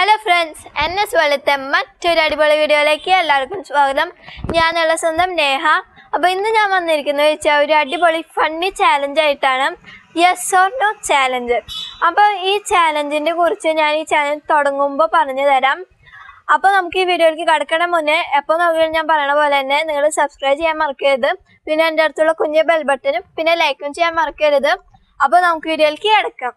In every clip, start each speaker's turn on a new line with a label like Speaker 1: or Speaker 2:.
Speaker 1: Hello friends N S വെളുത്തെ മറ്റൊരു അടിപൊളി വീഡിയോയിലേക്ക് എല്ലാവർക്കും സ്വാഗതം ഞാനുള്ള സ്വന്തം നേഹ അപ്പോൾ ഇന്ന് ഞാൻ വന്നിരിക്കുന്നത് വെച്ചാൽ ഒരു അടിപൊളി ഫണ്ണി ചാലഞ്ച് ആയിട്ടാണ് യെസ് ഓർ നോ ചാലഞ്ച് അപ്പോൾ ഈ ചാലഞ്ചിനെ കുറിച്ച് ഞാൻ ഈ ചാലഞ്ച് തുടങ്ങുമ്പോൾ പറഞ്ഞു തരാം അപ്പോൾ നമുക്ക് ഈ വീഡിയോയിലേക്ക് കടക്കണ മുന്നേ എപ്പോൾ നോക്കിയാലും ഞാൻ പറയണ പോലെ തന്നെ നിങ്ങൾ സബ്സ്ക്രൈബ് ചെയ്യാൻ മറക്കരുത് പിന്നെ എൻ്റെ അടുത്തുള്ള കുഞ്ഞ് ബെൽ ബട്ടനും പിന്നെ ലൈക്കും ചെയ്യാൻ മറക്കരുത് അപ്പോൾ നമുക്ക് വീഡിയോയിലേക്ക് കിടക്കാം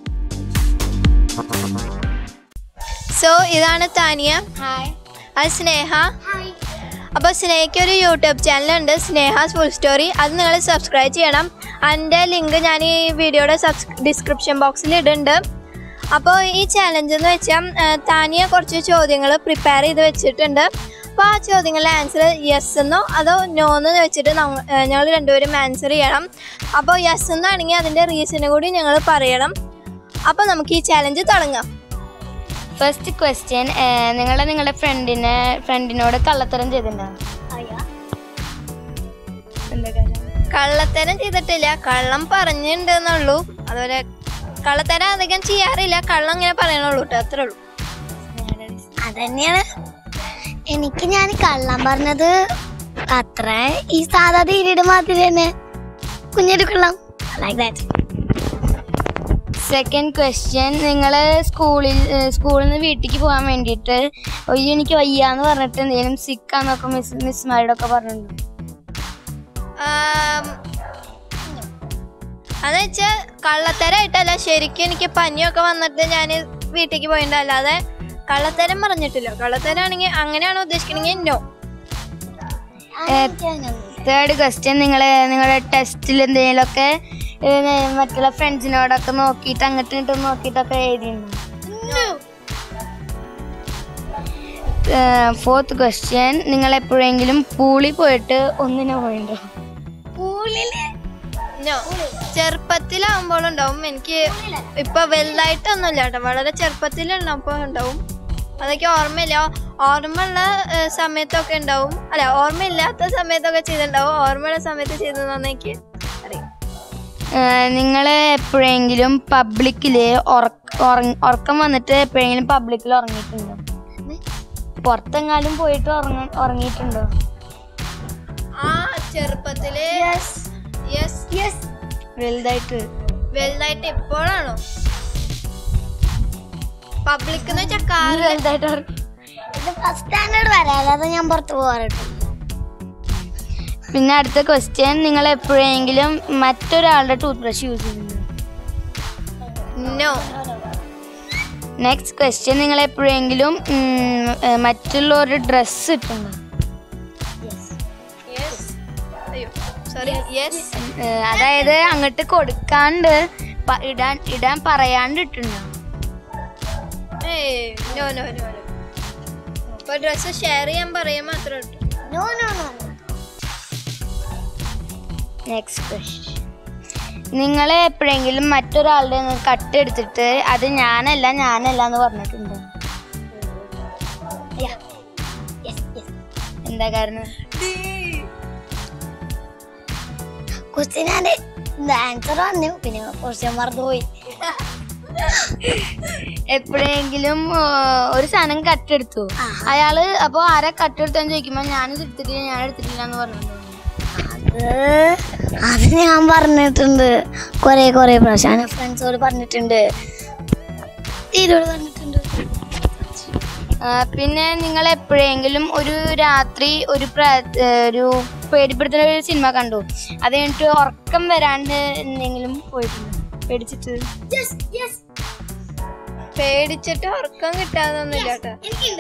Speaker 1: സോ ഇതാണ് താനിയ
Speaker 2: ഹായ്
Speaker 1: അത് സ്നേഹ
Speaker 2: ഹായ്
Speaker 1: അപ്പോൾ സ്നേഹയ്ക്ക് ഒരു യൂട്യൂബ് ചാനലുണ്ട് സ്നേഹാസ് ഫുൾ സ്റ്റോറി അത് നിങ്ങൾ സബ്സ്ക്രൈബ് ചെയ്യണം അതിൻ്റെ ലിങ്ക് ഞാൻ ഈ വീഡിയോയുടെ സബ്സ് ഡിസ്ക്രിപ്ഷൻ ബോക്സിൽ ഇടുന്നുണ്ട് അപ്പോൾ ഈ ചാലഞ്ച് എന്ന് വെച്ചാൽ താനിയ കുറച്ച് ചോദ്യങ്ങൾ പ്രിപ്പയർ ചെയ്ത് വെച്ചിട്ടുണ്ട് അപ്പോൾ ആ ചോദ്യങ്ങളുടെ ആൻസർ യെസ് എന്നോ അതോ നോ എന്ന് വെച്ചിട്ട് ഞങ്ങൾ രണ്ടുപേരും ആൻസർ ചെയ്യണം അപ്പോൾ യെസ് എന്നാണെങ്കിൽ അതിൻ്റെ റീസൺ കൂടി ഞങ്ങൾ പറയണം അപ്പോൾ നമുക്ക് ഈ ചാലഞ്ച് തുടങ്ങാം
Speaker 2: ഫസ്റ്റ് ക്വസ്റ്റ്യൻ നിങ്ങൾ നിങ്ങളുടെ ഫ്രണ്ടിനെ ഫ്രണ്ടിനോട് കള്ളത്തരം ചെയ്തിട്ടുണ്ടോ
Speaker 1: കള്ളത്തരം ചെയ്തിട്ടില്ല കള്ളം പറഞ്ഞിട്ടുണ്ടെന്നുള്ളൂ അതുപോലെ കള്ളത്തരം അധികം ചെയ്യാറില്ല കള്ളം ഇങ്ങനെ പറയണുള്ളൂ കേട്ടോ അത്രേ ഉള്ളൂ
Speaker 3: അതന്നെയാണ് എനിക്ക് ഞാൻ കള്ളം പറഞ്ഞത് അത്ര ഈ സാധാ തീരുടെ മാതിരി തന്നെ കുഞ്ഞൊരു കള്ളം ലൈക്ക് ദാറ്റ്
Speaker 2: സെക്കൻഡ് ക്വസ്റ്റ്യൻ നിങ്ങൾ സ്കൂളിൽ സ്കൂളിൽ നിന്ന് വീട്ടിലേക്ക് പോകാൻ വേണ്ടിയിട്ട് ഒയ്യോ എനിക്ക് വയ്യാന്ന് പറഞ്ഞിട്ട് എന്തെങ്കിലും സിക്കാന്നൊക്കെ മിസ് മിസ്മാരോടൊക്കെ പറഞ്ഞിട്ടുണ്ട്
Speaker 1: ആം, അതെന്ന് വെച്ചാൽ കള്ളത്തരായിട്ടല്ല ശരിക്കും എനിക്ക് പനിയൊക്കെ വന്നിട്ട് ഞാൻ വീട്ടിലേക്ക് പോയിട്ടുണ്ട് അല്ലാതെ കള്ളത്തരം പറഞ്ഞിട്ടില്ല കള്ളത്തരാണെങ്കിൽ അങ്ങനെയാണോ ഉദ്ദേശിക്കണമെങ്കിൽ നോ
Speaker 2: തേർഡ് ക്വസ്റ്റ്യൻ നിങ്ങൾ നിങ്ങളുടെ ടെസ്റ്റിൽ എന്തെങ്കിലുമൊക്കെ ഏഹ്, മറ്റുള്ള ഫ്രണ്ട്സിനോടൊക്കെ നോക്കിയിട്ട് അങ്ങോട്ടും ഇങ്ങോട്ടും നോക്കിയിട്ടൊക്കെ എഴുതിയിട്ടുണ്ടോ ഫോർത്ത് ക്വസ്റ്റ്യൻ നിങ്ങൾ എപ്പോഴെങ്കിലും പൂളിൽ പോയിട്ട് ഒന്നിനു പോയിണ്ടോ
Speaker 1: നോ ചെറുപ്പത്തിലാവുമ്പോൾ ഉണ്ടാവും എനിക്ക് ഇപ്പൊ വലുതായിട്ടൊന്നുമില്ല കേട്ടോ വളരെ ചെറുപ്പത്തിലുള്ളപ്പോൾ ഉണ്ടാവും അതൊക്കെ ഓർമ്മയില്ല ഓർമ്മയുള്ള ഏഹ്, സമയത്തൊക്കെ ഉണ്ടാവും അല്ല ഓർമ്മയില്ലാത്ത സമയത്തൊക്കെ ചെയ്തിട്ടുണ്ടാവും ഓർമ്മയുള്ള സമയത്ത് ചെയ്തതെന്ന് എനിക്ക് അറിയാം
Speaker 2: നിങ്ങൾ എപ്പോഴെങ്കിലും പബ്ലിക്കിൽ ഉറക്കം വന്നിട്ട് എപ്പോഴെങ്കിലും പബ്ലിക്കിൽ ഉറങ്ങിയിട്ടുണ്ടോ പുറത്തെങ്ങാനും പോയിട്ട് ഉറങ്ങ ഉറങ്ങിയിട്ടുണ്ടോ
Speaker 1: ആ ചെറുപ്പത്തില് യെസ് യെസ്
Speaker 2: വലുതായിട്ട്
Speaker 1: വലുതായിട്ട് ഇപ്പോഴാണോ പബ്ലിക് എന്ന് വെച്ചാൽ
Speaker 2: നീ
Speaker 1: കാറിൽ
Speaker 2: വലുതായിട്ട് ഉറങ്ങി
Speaker 3: ഇത് ഫസ്റ്റ് സ്റ്റാൻഡേർഡ് വരെ അല്ലാതെ ഞാൻ പുറത്ത് പോകാറുണ്ട്
Speaker 2: പിന്നെ അടുത്ത ക്വസ്റ്റ്യൻ നിങ്ങൾ എപ്പോഴെങ്കിലും മറ്റൊരാളുടെ ടൂത്ത് ബ്രഷ് യൂസ് ചെയ്യുന്നുണ്ടോ
Speaker 1: നോ
Speaker 2: നെക്സ്റ്റ് ക്വസ്റ്റ്യൻ നിങ്ങൾ എപ്പോഴെങ്കിലും ഉം, ഏർ, മറ്റുള്ളവരുടെ ഡ്രസ്സ് ഇട്ടുണ്ടോ
Speaker 1: യെസ് അയ്യോ സോറി യെസ്
Speaker 2: ഏർ, അതായത് അങ്ങോട്ട് കൊടുക്കാണ്ട് പ- ഇടാൻ ഇടാൻ പറയാണ്ട് ഇട്ടുണ്ടോ
Speaker 1: ഏയ് നോ നോ നോ നോ ഇപ്പൊ ഡ്രസ്സ് ഷെയർ ചെയ്യാൻ പറയാൻ മാത്രമേ ഉള്ളൂ
Speaker 3: no no no
Speaker 2: next question നിങ്ങൾ എപ്പോഴെങ്കിലും മറ്റൊരാളുടെ നിന്ന് കട്ട് എടുത്തിട്ട് അത് ഞാനല്ല ഞാനല്ല എന്ന് പറഞ്ഞിട്ടുണ്ടോ എന്താ കാരണം
Speaker 3: ക്വസ്റ്റ്യൻ ഞാൻ ആൻസർ പറഞ്ഞു പിന്നെ ക്വസ്റ്റ്യൻ മറന്നുപോയി
Speaker 2: എപ്പോഴെങ്കിലും ആ, ഒരു സാധനം കട്ടെടുത്തു അയാള് അപ്പൊ ആരാ കട്ടെടുത്തെന്ന് ചോദിക്കുമ്പോ ഞാൻ എടുത്തിട്ടില്ല ഞാൻ എടുത്തിട്ടില്ല എന്ന് പറഞ്ഞിട്ടുണ്ടോ
Speaker 3: അത് അത് ഞാൻ പറഞ്ഞിട്ടുണ്ട് കൊറേ കൊറേ പ്രാവശ്യം ഞാൻ ഫ്രണ്ട്സോട് പറഞ്ഞിട്ടുണ്ട് തീരോട് പറഞ്ഞിട്ടുണ്ട്
Speaker 2: ആ, പിന്നെ നിങ്ങൾ എപ്പോഴെങ്കിലും ഒരു രാത്രി ഒരു പ്ര- ഏ, ഒരു പേടിപ്പെടുത്തുന്ന ഒരു സിനിമ കണ്ടു അത് കഴിഞ്ഞിട്ട് ഉറക്കം വരാണ്ട് എന്തെങ്കിലും പോയിട്ടുണ്ടോ പേടിച്ചിട്ട്
Speaker 1: പേടിച്ചിട്ട് ഉറക്കം കിട്ടാതൊന്നുമില്ല കേട്ടോ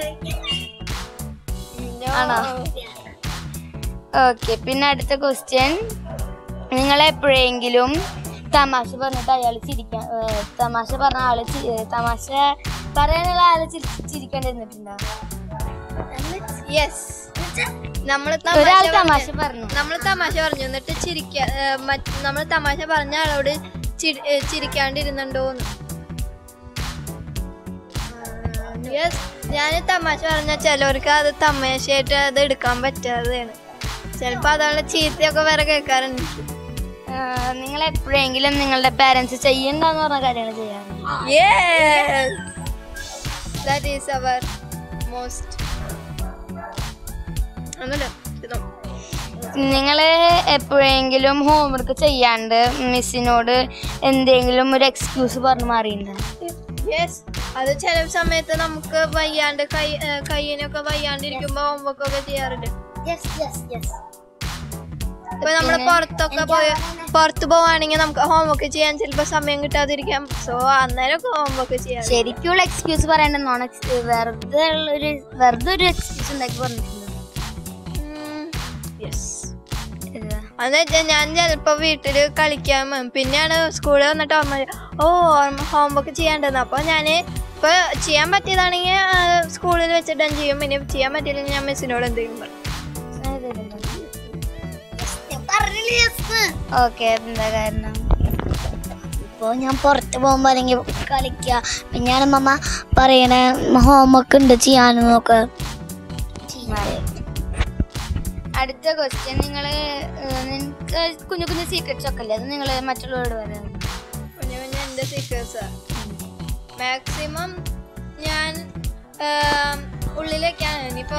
Speaker 2: ആണോ ഓക്കെ പിന്നെ അടുത്ത ക്വസ്റ്റ്യൻ നിങ്ങൾ എപ്പോഴെങ്കിലും തമാശ പറഞ്ഞിട്ട് അയാൾ ചിരിക്കാൻ ഏ, തമാശ പറഞ്ഞ ആള് ചി- ഏ, തമാശ പറയാനുള്ള ആള് ചിരി- ചിരിക്കാണ്ടിരുന്നിട്ടുണ്ടോ
Speaker 1: യെസ് നമ്മള്
Speaker 2: ഒരാൾ
Speaker 1: തമാശ
Speaker 2: തമാശ
Speaker 1: പറഞ്ഞു
Speaker 2: പറഞ്ഞു
Speaker 1: നമ്മൾ തമാശ പറഞ്ഞു എന്നിട്ട് ചിരിക്ക നമ്മൾ തമാശ പറഞ്ഞ ആളോട് ചിരി- ഏ, ചിരിക്കാണ്ടിരുന്നുണ്ടോന്ന് യെസ് ഞാൻ തമാശ പറഞ്ഞ ചിലവർക്ക് അത് തമാശയായിട്ട് അത് എടുക്കാൻ പറ്റാതെയാണ് ചിലപ്പോ അതുള്ള ചീത്തയൊക്കെ വേറെ കേൾക്കാറുണ്ട്
Speaker 2: നിങ്ങൾ എപ്പോഴെങ്കിലും നിങ്ങളുടെ പാരന്റ്സ് ചെയ്യണ്ടെന്ന് പറഞ്ഞ കാര്യങ്ങൾ ചെയ്യാറുണ്ട്
Speaker 1: Yes. That is our most ഒന്നുമില്ല ഇതോ.
Speaker 2: നിങ്ങൾ എപ്പോഴെങ്കിലും ഹോംവർക്ക് ചെയ്യാണ്ട് മിസ്സിനോട് എന്തെങ്കിലും ഒരു എക്സ്ക്യൂസ് പറഞ്ഞു മാറിയിട്ടുണ്ടോ
Speaker 1: യെസ് അത് ചില സമയത്ത് നമുക്ക് വയ്യാണ്ട് കൈ ഏർ കയ്യിനൊക്കെ വയ്യാണ്ടിരിക്കുമ്പോ ഹോംവർക്ക് ഒക്കെ ചെയ്യാറുണ്ട്
Speaker 3: യെസ് യെസ് യെസ്
Speaker 1: ഇപ്പൊ നമ്മള് പുറത്തൊക്കെ പോയ പുറത്ത് പോവാണെങ്കിൽ നമുക്ക് ഹോംവർക്ക് ചെയ്യാൻ ചിലപ്പോ സമയം കിട്ടാതിരിക്കാം സോ അന്നേരമൊക്കെ ഹോംവർക്ക് ചെയ്യാം
Speaker 2: ശരിക്കുള്ള എക്സ്ക്യൂസ് പറയേണ്ട നോൺ വെറുതെ ഉള്ളൊരു വെറുതെ ഒരു എക്സ്ക്യൂസ് ഉണ്ടാക്കി പറഞ്ഞിട്ടുണ്ട്
Speaker 1: യെസ് അന്ന് വെച്ചാൽ ഞാൻ ചിലപ്പോ വീട്ടില് കളിക്കാൻ പോകും. പിന്നെയാണ് സ്കൂളിൽ വന്നിട്ട് ഓർമ്മ വരിക, ഓ ഹോംവർക്ക് ചെയ്യാണ്ടെന്ന് അപ്പൊ ഞാൻ ഇപ്പൊ ചെയ്യാൻ പറ്റിയതാണെങ്കിൽ സ്കൂളിൽ വെച്ചിട്ട് ഞാൻ ചെയ്യും പിന്നെ ചെയ്യാൻ പറ്റിയില്ലെങ്കിൽ ഞാൻ മിസ്സിനോട് എന്തെങ്കിലും പറയും
Speaker 3: പറഞ്ഞില്ലേ യെസ്
Speaker 2: ഓക്കെ എന്താ കാരണം
Speaker 3: ഇപ്പോൾ ഞാൻ പുറത്ത് പോകുമ്പോൾ അല്ലെങ്കിൽ കളിക്കുക പിന്നെയാണ് മമ്മ പറയണേ ഹോംവർക്ക് ഉണ്ട് ചെയ്യാനെന്നൊക്കെ
Speaker 2: അടുത്ത ക്വസ്റ്റ്യൻ നിങ്ങൾ നിങ്ങൾക്ക് കുഞ്ഞു കുഞ്ഞു സീക്രറ്റ്സ് ഒക്കെ അല്ലേ അത് നിങ്ങൾ മറ്റുള്ളവരോട് പറയാം
Speaker 1: കുഞ്ഞു കുഞ്ഞു എൻ്റെ സീക്രട്സാ മാക്സിമം ഞാൻ ആം, ഉള്ളിലേക്കാണ് ഇനിയിപ്പോ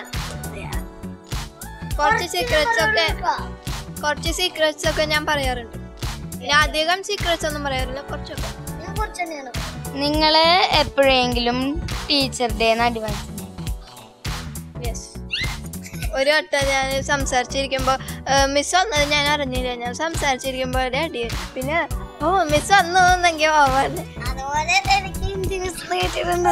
Speaker 1: കുറച്ച് സീക്രട്സ് ഒക്കെ കുറച്ച് സീക്രട്സ് ഒക്കെ ഞാൻ പറയാറുണ്ട് പിന്നെ അധികം സീക്രട്സ് ഒന്നും പറയാറില്ല കുറച്ചൊക്കെ
Speaker 3: ഞാൻ കുറച്ച് തന്നെയാണ്
Speaker 2: നിങ്ങൾ എപ്പോഴെങ്കിലും ടീച്ചർ ഡേ അടി വാങ്ങിച്ചു
Speaker 1: യെസ് ഒരു വട്ടം ഞാൻ സംസാരിച്ചിരിക്കുമ്പോൾ മിസ് വന്നത് ഞാൻ അറിഞ്ഞില്ല ഞാൻ സംസാരിച്ചിരിക്കുമ്പോൾ ഒരു അടി പിന്നെ ഓ മിസ് വന്നു എന്നെങ്കിൽ ഓവറിന്
Speaker 3: അതുപോലെ എനിക്ക് ഇൻട്രസ്റ്റ് കിട്ടിയിട്ടുണ്ട്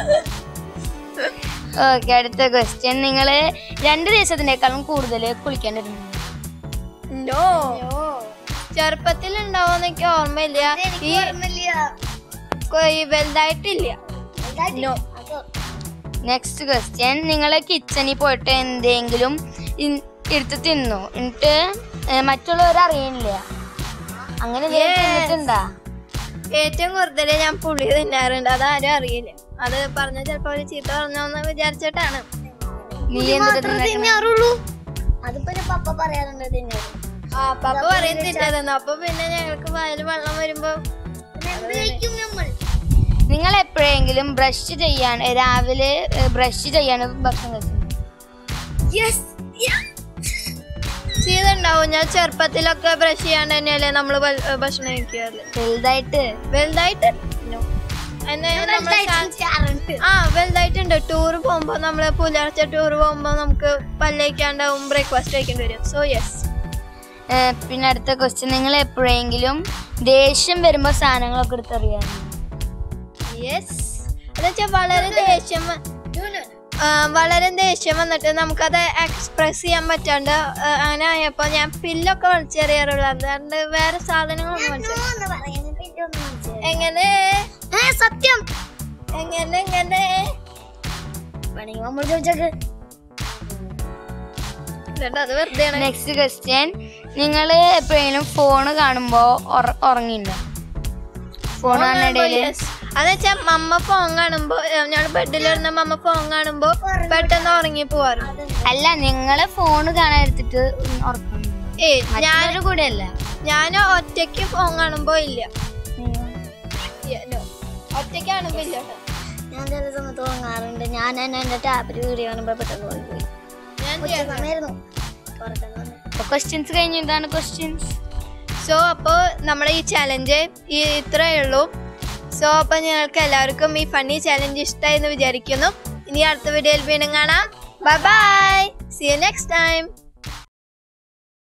Speaker 2: ഓക്കെ അടുത്ത ക്വസ്റ്റ്യൻ നിങ്ങൾ രണ്ട് ദിവസത്തിനേക്കാളും കൂടുതൽ കുളിക്കേണ്ടിരുന്നു
Speaker 1: നോ ചെറുപ്പത്തിൽ ഉണ്ടാവുമെന്ന് എനിക്ക് ഓർമ്മയില്ല ഈ കൊ- ഈ വലുതായിട്ടില്ല നോ
Speaker 2: നെക്സ്റ്റ് ക്വസ്റ്റ്യൻ നിങ്ങൾ കിച്ചണിൽ പോയിട്ട് എന്തെങ്കിലും ഇൻ- എടുത്ത് തിന്നു എന്നിട്ട് ഏ, മറ്റുള്ളവർ അറിയണില്ല അങ്ങനെ എന്തെങ്കിലും
Speaker 1: Yes.
Speaker 2: തിന്നിട്ടുണ്ടാ
Speaker 1: ഏറ്റവും കൂടുതൽ ഞാൻ പുളി തിന്നാറുണ്ട് അതാരും അറിയില്ല അത് പറഞ്ഞ ചിലപ്പോ ഒരു ചീത്ത പറഞ്ഞോന്ന് വിചാരിച്ചിട്ടാണ്
Speaker 2: നീ എന്തിട്ട് തിന്നേക്കണെ?
Speaker 3: തിന്നാറുള്ളൂ അതിപ്പോ ഒരു പപ്പ പറയാറുണ്ട് തിന്നത്
Speaker 1: ആ പപ്പ പറയും തിന്നതെന്ന് അപ്പൊ പിന്നെ ഞങ്ങൾക്ക് വയല് വെള്ളം വരുമ്പോ
Speaker 3: കഴിക്കും നമ്മൾ
Speaker 2: നിങ്ങൾ എപ്പോഴെങ്കിലും ബ്രഷ് ചെയ്യാൻ രാവിലെ ബ്രഷ് ചെയ്യാൻ ഭക്ഷണം കഴിച്ചു
Speaker 3: യെസ്
Speaker 1: ചെയ്തുണ്ടാവും ഞാൻ ചെറുപ്പത്തിലൊക്കെ ബ്രഷ് ചെയ്യാണ്ട് തന്നെയല്ലേ നമ്മള് വൽ- ഏ, ഭക്ഷണം കഴിക്കാറില്ല
Speaker 2: വലുതായിട്ട്
Speaker 1: വലുതായിട്ട് no. എന്നെ നമ്മള് സാ- ആ വലുതായിട്ടുണ്ട് ടൂർ പോകുമ്പോ നമ്മള് പുലർച്ചെ ടൂർ പോകുമ്പോ നമുക്ക് പല്ലേക്കാണ്ടാവും ബ്രേക്ക്ഫാസ്റ്റ് കഴിക്കേണ്ടി വരും സോ യെസ്
Speaker 2: ഏ, പിന്നെ അടുത്ത ക്വസ്റ്റ്യൻ നിങ്ങൾ എപ്പോഴെങ്കിലും ദേഷ്യം വരുമ്പോ സാധനങ്ങളൊക്കെ എടുത്തറിയാറുണ്ട്
Speaker 1: യെസ് എന്നുവെച്ചാൽ വളരെ ദേഷ്യം വ- ആ, വളരെ ദേഷ്യം വന്നിട്ട് നമുക്കത് എക്സ്പ്രസ് ചെയ്യാൻ പറ്റാണ്ട് ആ, അങ്ങനെ ആയപ്പോ ഞാൻ പില്ലൊക്കെ വലിച്ചെറിയാറുള്ളൂ അല്ലാണ്ട് വേറെ സാധനങ്ങളൊന്നും വലിച്ചെറിയ എങ്ങനെ
Speaker 3: സത്യം
Speaker 1: എങ്ങനെ എങ്ങനെ
Speaker 3: വേണമെങ്കിൽ നമ്മൾ ചോദിച്ചേക്ക്
Speaker 1: ഇതുണ്ട്, അത് വെറുതെ
Speaker 2: നെക്സ്റ്റ് ക്വസ്റ്റ്യൻ നിങ്ങൾ എപ്പോഴെങ്കിലും ഫോൺ കാണുമ്പോ ഉറ- ഉറങ്ങിയിട്ടുണ്ടോ ഫോൺ കാണുന്നിടയില്
Speaker 1: അത് വെച്ചാൽ മമ്മ ഫോൺ കാണുമ്പോ ഞാൻ ബെഡിലിരുന്ന മമ്മ ഫോൺ കാണുമ്പോ പെട്ടെന്ന് ഉറങ്ങി പോവാറുണ്ട്
Speaker 2: അല്ല നിങ്ങള് ഫോൺ കാണാൻ എടുത്തിട്ട് ഉറക്കണം
Speaker 1: ഏ ഞാൻ
Speaker 2: ഞാനൊരു കൂടെ അല്ല
Speaker 1: ഞാൻ ഒറ്റയ്ക്ക് ഫോൺ കാണുമ്പോ ഇല്ല Yeah, no. ഒറ്റയ്ക്ക് കാണുമ്പോ ഇല്ല കേട്ടോ.
Speaker 3: ഞാൻ ചില സമയത്ത് ഉറങ്ങാറുണ്ട് ഞാൻ തന്നെ എന്റെ ടാബിൽ വീഡിയോ കാണുമ്പോ പെട്ടെന്ന് പോയി പോയി
Speaker 1: ഞാൻ
Speaker 3: ഉച്ച സമയമായിരുന്നു തുറക്കാൻ വന്നത്.
Speaker 2: ക്വസ്റ്റ്യൻസ് കഴിഞ്ഞു എന്താണ് ക്വസ്റ്റ്യൻസ്
Speaker 1: സോ അപ്പോൾ നമ്മുടെ ഈ ചലഞ്ച് ഈ ഇത്രയേ ഉള്ളൂ സോ അപ്പോൾ ഞങ്ങൾക്ക് എല്ലാവർക്കും ഈ ഫണ്ണി ചലഞ്ച് ഇഷ്ടമായി എന്ന് വിചാരിക്കുന്നു ഇനി അടുത്ത വീഡിയോയിൽ വീണ്ടും കാണാം bye bye see you next time